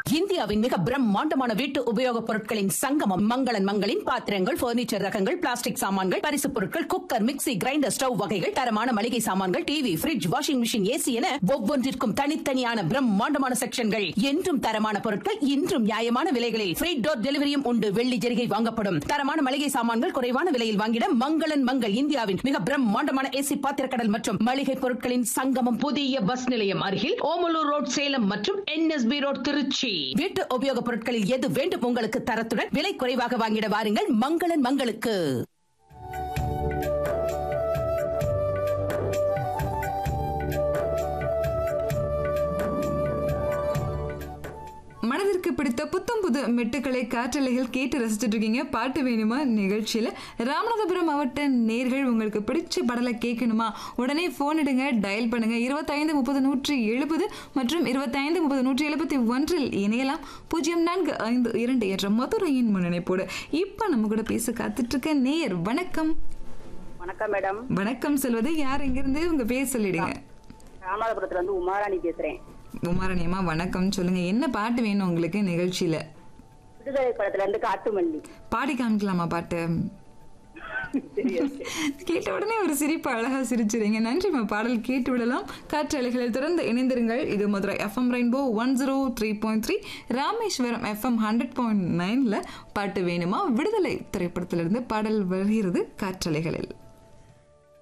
இந்தியாவின் மிக பிரம்மாண்டமான வீட்டு உபயோகப் பொருட்களின் சங்கமம் மங்களன் மங்களின் பாத்திரங்கள் பர்னிச்சர் ரகங்கள் பிளாஸ்டிக் சாமான்கள் பரிசுப் பொருட்கள் குக்கர் மிக்ஸி கிரைண்டர் ஸ்டவ் வகைகள் தரமான மளிகை சாமான்கள் TV fridge washing machine AC என ஒவ்வொன்றிற்கும் தனித்தனியான பிரம்மாண்டமான செக்ஷன்கள் என்றும் தரமான பொருட்கள் இன்றும் நியாயமான விலைகளில் ஃப்ரீ டோர் டெலிவரியும் உண்டு வெள்ளி ஜெரிகை வாங்கப்படும் தரமான மளிகை சாமான்கள் குறைவான விலையில் வாங்கிட மங்களன் மங்கள் இந்தியாவின் மிக பிரம்மாண்டமான ஏசி பாத்திரக்கடல் மற்றும் மளிகை பொருட்களின் சங்கமம் புதிய பஸ் நிலையம் அருகில் ஓமலூர் ரோட் சேலம் மற்றும் என்எஸ்பி ரோட் திருச்சி வீட்டு உபயோகப் பொருட்களில் எது வேண்டும் உங்களுக்கு தரத்துடன் விலை குறைவாக வாங்கிட வாருங்கள் மங்களன் மங்களுக்கு மனதிற்கு பிடித்த புத்தம் புது மெட்டுக்களை காற்றலைகள் கேட்டு ரசிச்சுட்டு இருக்கீங்க பாட்டு வேணுமா நிகழ்ச்சியில் ராமநாதபுரம் மாவட்ட நேர்கள் உங்களுக்கு பிடிச்ச பாடலை கேட்கணுமா உடனே ஃபோன் எடுங்க டயல் பண்ணுங்க இருபத்தைந்து முப்பது நூற்றி எழுபது மற்றும் இருபத்தைந்து முப்பது நூற்றி எழுபத்தி ஒன்றில் இணையலாம் பூஜ்ஜியம் நான்கு ஐந்து இரண்டு என்ற மதுரையின் முன்னிணைப்போடு இப்போ நம்ம கூட பேச காத்துட்டு இருக்க நேயர் வணக்கம் வணக்கம் மேடம் வணக்கம் சொல்வது யார் எங்கிருந்து உங்க பேர் சொல்லிடுங்க ராமநாதபுரத்துல இருந்து உமாராணி பேசுறேன் உமாரணியம்மா வணக்கம் சொல்லுங்க என்ன பாட்டு வேணும் உங்களுக்கு நிகழ்ச்சியில விடுதலை படத்துல இருந்து காட்டுமல்லி பாடி காமிக்கலாமா பாட்டு கேட்ட உடனே ஒரு சிரிப்பு அழகா சிரிச்சிருங்க நன்றிமா பாடல் கேட்டு விடலாம் காற்றலைகளில் தொடர்ந்து இணைந்திருங்கள் இது Madurai FM rainbow one zero three point three Rameswaram FM hundred point நைன்ல பாட்டு வேணுமா விடுதலை திரைப்படத்திலிருந்து பாடல் வருகிறது காற்றலைகளில்